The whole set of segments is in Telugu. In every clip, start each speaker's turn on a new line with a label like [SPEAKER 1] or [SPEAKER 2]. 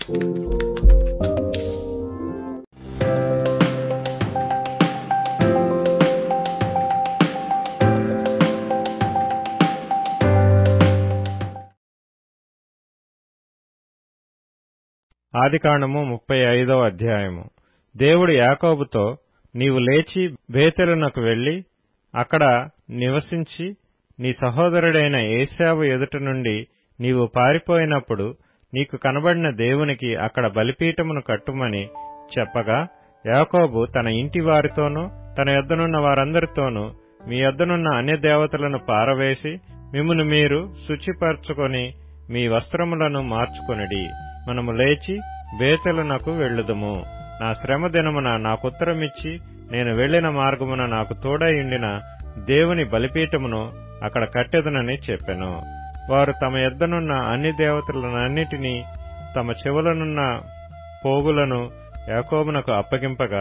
[SPEAKER 1] ఆదికాండము ముప్పై ఐదవ అధ్యాయము దేవుడు యాకోబుతో నీవు లేచి బేతెలునకు వెళ్లి అక్కడ నివసించి నీ సహోదరుడైన ఏశావు ఎదుట నుండి నీవు పారిపోయినప్పుడు నీకు కనబడిన దేవునికి అక్కడ బలిపీఠమును కట్టుమని చెప్పగా యాకోబు తన ఇంటి వారితోనూ తన యొద్దనున్న వారందరితోనూ మీ యొద్దనున్న అన్య దేవతలను పారవేసి మిమ్మును మీరు శుచిపరచుకొని మీ వస్త్రములను మార్చుకొనిడి మనము లేచి బేతెలునకు వెళ్ళుదుము నా శ్రమ దినమున నాకుత్తరమిచ్చి నేను వెళ్లిన మార్గమున నాకు తోడయుండిన దేవుని బలిపీఠమును అక్కడ కట్టెదనని చెప్పెను వారు తమ ఎద్దనున్న అన్ని దేవతలనన్నిటినీ తమ చెవులనున్న పోగులను యాకోబునకు అప్పగింపగా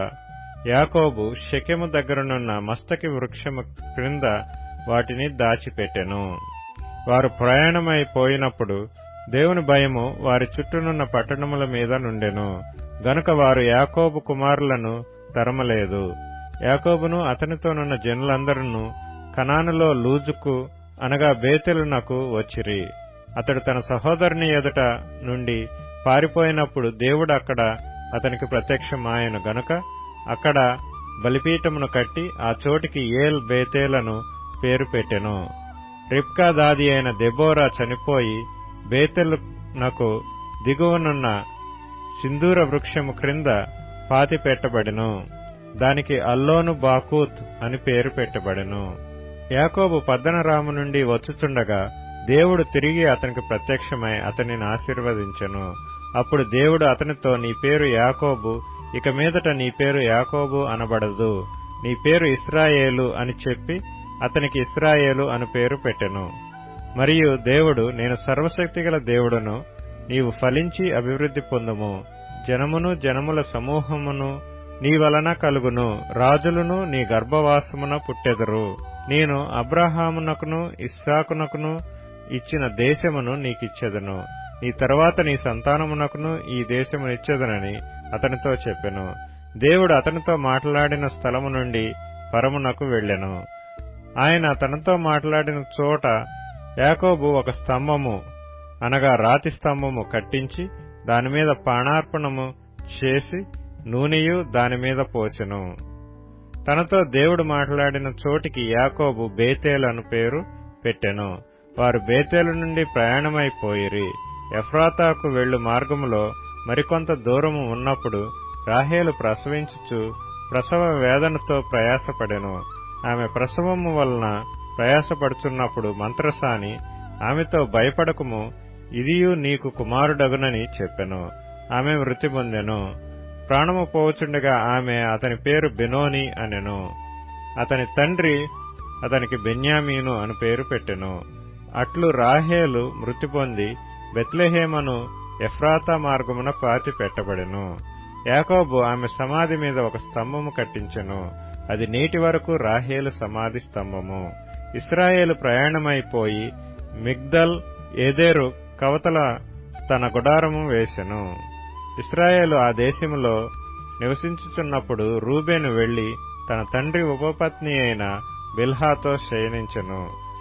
[SPEAKER 1] యాకోబు షెకెము దగ్గరనున్న మస్తకి వృక్షము క్రింద వాటిని దాచిపెట్టెను వారు ప్రయాణమై పోయినప్పుడు దేవుని భయము వారి చుట్టూనున్న పట్టణముల మీద నుండెను గనుక వారు యాకోబు కుమారులను తరమలేదు యాకోబును అతనితోనున్న జనులందరూ కనానులో లూజుకు అనగా బేతెలునకు వచ్చిరి అతడు తన సహోదరుని ఎదుట నుండి పారిపోయినప్పుడు దేవుడు అక్కడ అతనికి ప్రత్యక్షమాయను గనుక అక్కడ బలిపీఠమును కట్టి ఆ చోటికి ఏల్ బేతేలను పేరు పెట్టెను రిప్కా దాది అయిన దెబోరా చనిపోయి బేతెలునకు దిగువనున్న సింధూర వృక్షము క్రింద పాతి పెట్టబడెను దానికి అల్లోను బాకూత్ అని పేరు పెట్టబడెను యాకోబు పద్దనరాము నుండి వచ్చుచుండగా దేవుడు తిరిగి అతనికి ప్రత్యక్షమై అతనిని ఆశీర్వదించెను అప్పుడు దేవుడు అతనితో నీ పేరు యాకోబు ఇక మీదట నీ పేరు యాకోబు అనబడదు నీ పేరు ఇస్రాయేలు అని చెప్పి అతనికి ఇస్రాయేలు అని పేరు పెట్టెను మరియు దేవుడు నేను సర్వశక్తిగల దేవుడను నీవు ఫలించి అభివృద్ధి పొందుము జనమును జనముల సమూహమును నీ వలన కలుగును రాజులను నీ గర్భవాసమున పుట్టెదరు నేను అబ్రహామునకును ఇస్సాకునకును ఇచ్చిన దేశమును నీకిచ్చెదను నీ తరువాత నీ సంతానమునకును ఈ దేశమునిచ్చెదనని అతనితో చెప్పెను దేవుడు అతనితో మాట్లాడిన స్థలము నుండి పరమునకు వెళ్ళెను ఆయన తనతో మాట్లాడిన చోట యాకోబు ఒక స్తంభము అనగా రాతి స్తంభము కట్టించి దానిమీద పాణార్పణము చేసి నూనెయు దానిమీద పోసెను తనతో దేవుడు మాట్లాడిన చోటికి యాకోబు బేతేలు అను పేరు పెట్టెను వారు బేతేలు నుండి ప్రయాణమైపోయిరి ఎఫ్రాతాకు వెళ్ళు మార్గములో మరికొంత దూరము ఉన్నప్పుడు రాహేలు ప్రసవించుచు ప్రసవ వేదనతో ప్రయాసపడెను ఆమె ప్రసవము వలన ప్రయాసపడుచున్నప్పుడు మంత్రసాని ఆమెతో భయపడకుము ఇదియు నీకు కుమారుడగునని చెప్పెను ఆమె మృతి పొందెను ప్రాణము పోవచుండగా ఆమె అతని పేరు బెనోని అనెను అతని తండ్రి అతనికి బెన్యామీను అని పేరు పెట్టెను అట్లు రాహేలు మృతి పొంది బెత్లెహేమను ఎఫ్రాతా మార్గమున పాతి పెట్టబడెను యాకోబు ఆమె సమాధి మీద ఒక స్తంభము కట్టించెను అది నేటి వరకు రాహేలు సమాధి స్తంభము ఇస్రాయేలు ప్రయాణమైపోయి మిగ్దల్ ఏదేరు కవతల తన గుడారము వేసెను ఇస్రాయేలు ఆ దేశములో నివసించుచున్నప్పుడు రూబేను వెళ్లి తన తండ్రి ఉపపత్ని అయిన బిల్హాతో శయనించెను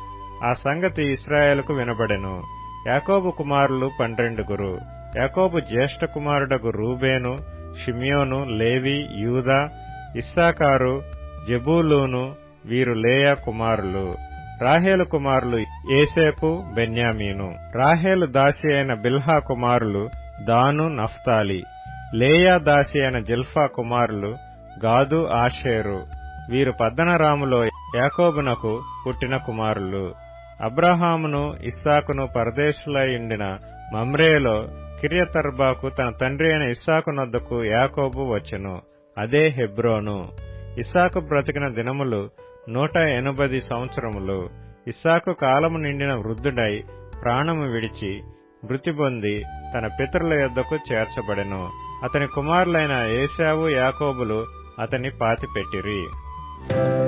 [SPEAKER 1] ఆ సంగతి ఇస్రాయేలుకు వినబడెను యాకోబు కుమారులు పన్నెండుగురు యాకోబు జ్యేష్ఠ కుమారుడగు రూబేను షిమియోను లేవి యూదా ఇస్సాకారు జబూలూను వీరు లేయా కుమారులు రాహేలు కుమారులు ఏసేపు బెన్యామీను రాహేలు దాసి అయిన బిల్హా కుమారులు దాను నఫ్తాలి లేయా దాసి అయిన జిల్ఫా కుమారులు గాదు ఆషేరు వీరు పద్దనరాములో యాకోబునకు పుట్టిన కుమారులు అబ్రహామును ఇస్సాకును పరదేశులయుండిన మమ్రేలో కిరియతర్బాకు తన తండ్రి అయిన ఇస్సాకు నొద్దకు యాకోబు వచ్చెను అదే హెబ్రోను ఇస్సాకు బ్రతికిన దినములు నూట ఎనభది సంవత్సరములు ఇస్సాకు కాలము నిండిన వృద్ధుడై ప్రాణము విడిచి మృతి పొంది తన పితరుల యొద్దకు చేర్చబడెను అతని కుమారులైన ఏశావు యాకోబులు అతని పాతిపెట్టిరి